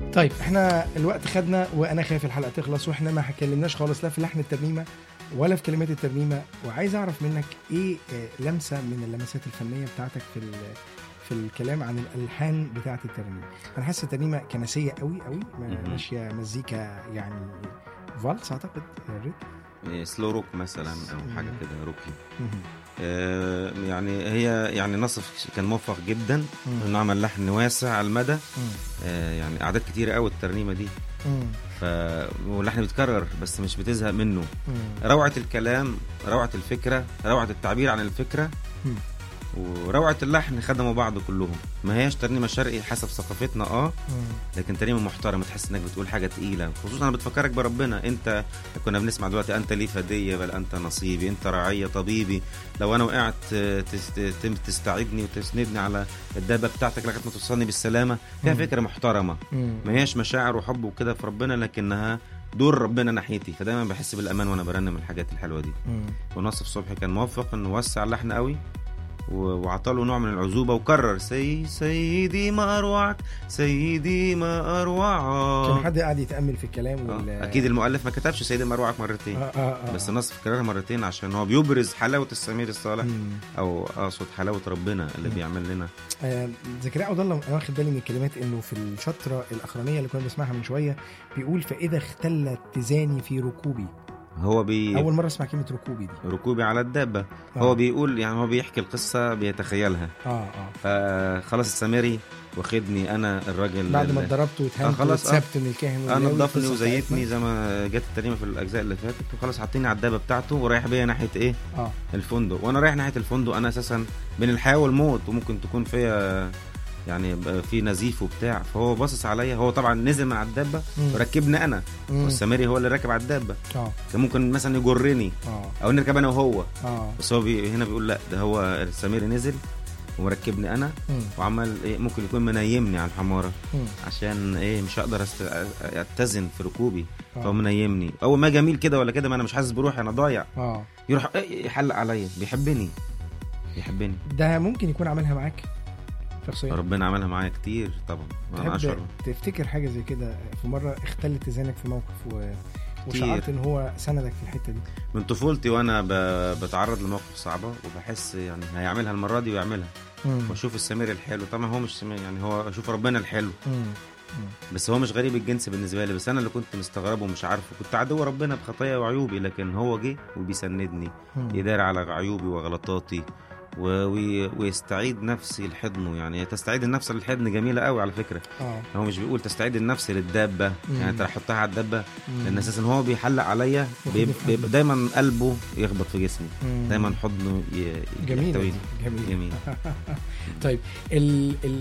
طيب احنا الوقت خدنا وانا خايف الحلقه تخلص واحنا ما اتكلمناش خالص لا في لحن الترنيمه ولا في كلمات الترنيمه وعايز اعرف منك ايه آه، لمسه من اللمسات الفنيه بتاعتك في ال- في الكلام عن الالحان بتاعه الترنيمه انا حاسس الترنيمه كنسيه قوي قوي ما- مهم. ماشيه مزيكا يعني فالس اعتقد الريتم إيه، سلو روك مثلا او حاجه كده روكي مهم. آه، يعني هي يعني نصف كان موفق جدا مم. انه عمل لحن واسع على المدى مم. آه، يعني اعداد كتيره قوي الترنيمه دي مم. ف واللحن بيتكرر بس مش بتزهق منه مم. روعه الكلام روعه الفكره روعه التعبير عن الفكره مم. وروعه اللحن خدموا بعض كلهم ما هياش ترنيمه شرقي حسب ثقافتنا اه مم. لكن ترنيمه محترمه تحس انك بتقول حاجه تقيله خصوصا بتفكرك بربنا انت كنا بنسمع دلوقتي انت لي فديه بل انت نصيبي انت رعيه طبيبي لو انا وقعت آه، تست- تم- تستعيدني وتسندني على الدابه بتاعتك لغايه ما توصلني بالسلامه فيها مم. فكره محترمه مم. ما هياش مشاعر وحب وكده في ربنا لكنها دور ربنا ناحيتي فدايما بحس بالامان وانا برنم الحاجات الحلوه دي مم. ونصف صبحي كان موفق انه وسع اللحن قوي و- وعطاله نوع من العزوبه وكرر سي سيدي ما اروعك سيدي ما كان اروعك حد قاعد يتامل في الكلام وال... آه، اكيد المؤلف ما كتبش سيدي ما اروعك مرتين آه آه آه. بس النصف كررها مرتين عشان هو بيبرز حلاوه السمير الصالح مم. او اقصد حلاوه ربنا اللي مم. بيعمل لنا آه، زكريا عبد الله انا واخد بالي من الكلمات انه في الشطره الاخرانيه اللي كنا بنسمعها من شويه بيقول فاذا اختل اتزاني في ركوبي هو بي اول مره اسمع كلمه ركوبي دي ركوبي على الدابه آه. هو بيقول يعني هو بيحكي القصه بيتخيلها اه اه فخلاص السامري واخدني انا الراجل بعد ما ال- اتضربت آه، واتهنت خلاص، آه. واتسبت من الكاهن انا واللاوي، نضفني القصة وزيتني بتاعتنا. زي ما جت الترنيمه في الاجزاء اللي فاتت وخلاص حاطيني على الدابه بتاعته ورايح بيا ناحيه ايه اه الفندق وانا رايح ناحيه الفندق انا اساسا بين الحياه والموت وممكن تكون فيا يعني ب- في نزيف وبتاع فهو باصص عليا هو طبعا نزل من على الدابه مم. وركبني انا مم. والسامري هو اللي راكب على الدابه اه كان ممكن مثلا يجرني اه او نركب انا وهو اه بس هو بي هنا بيقول لا ده هو السامري نزل ومركبني انا مم. وعمل ايه ممكن يكون منيمني على الحماره مم. عشان ايه مش هقدر است... اتزن في ركوبي آه. فهو منيمني اول ما جميل كده ولا كده ما انا مش حاسس بروحي انا ضايع اه يروح إيه يحلق عليا بيحبني بيحبني ده ممكن يكون عملها معاك شخصيا ربنا عملها معايا كتير طبعا انا تحب اشعر تفتكر حاجه زي كده في مره اختل اتزانك في موقف و... كتير. وشعرت ان هو سندك في الحته دي من طفولتي وانا ب... بتعرض لمواقف صعبه وبحس يعني هيعملها المره دي ويعملها مم. واشوف السمير الحلو طبعا هو مش سمير يعني هو اشوف ربنا الحلو مم. بس هو مش غريب الجنس بالنسبه لي بس انا اللي كنت مستغربه ومش عارفه كنت عدو ربنا بخطايا وعيوبي لكن هو جه وبيسندني مم. يدار على عيوبي وغلطاتي و... وي... ويستعيد نفسي لحضنه يعني تستعيد النفس للحضن جميله قوي على فكره اه هو مش بيقول تستعيد النفس للدابه مم. يعني انت حطها على الدابه مم. لان اساسا هو بيحلق عليا وخدني بيب... في بيب... حضنه. دايما قلبه يخبط في جسمي مم. دايما حضنه ي... جميل يحتويني جميل جميل طيب ال ال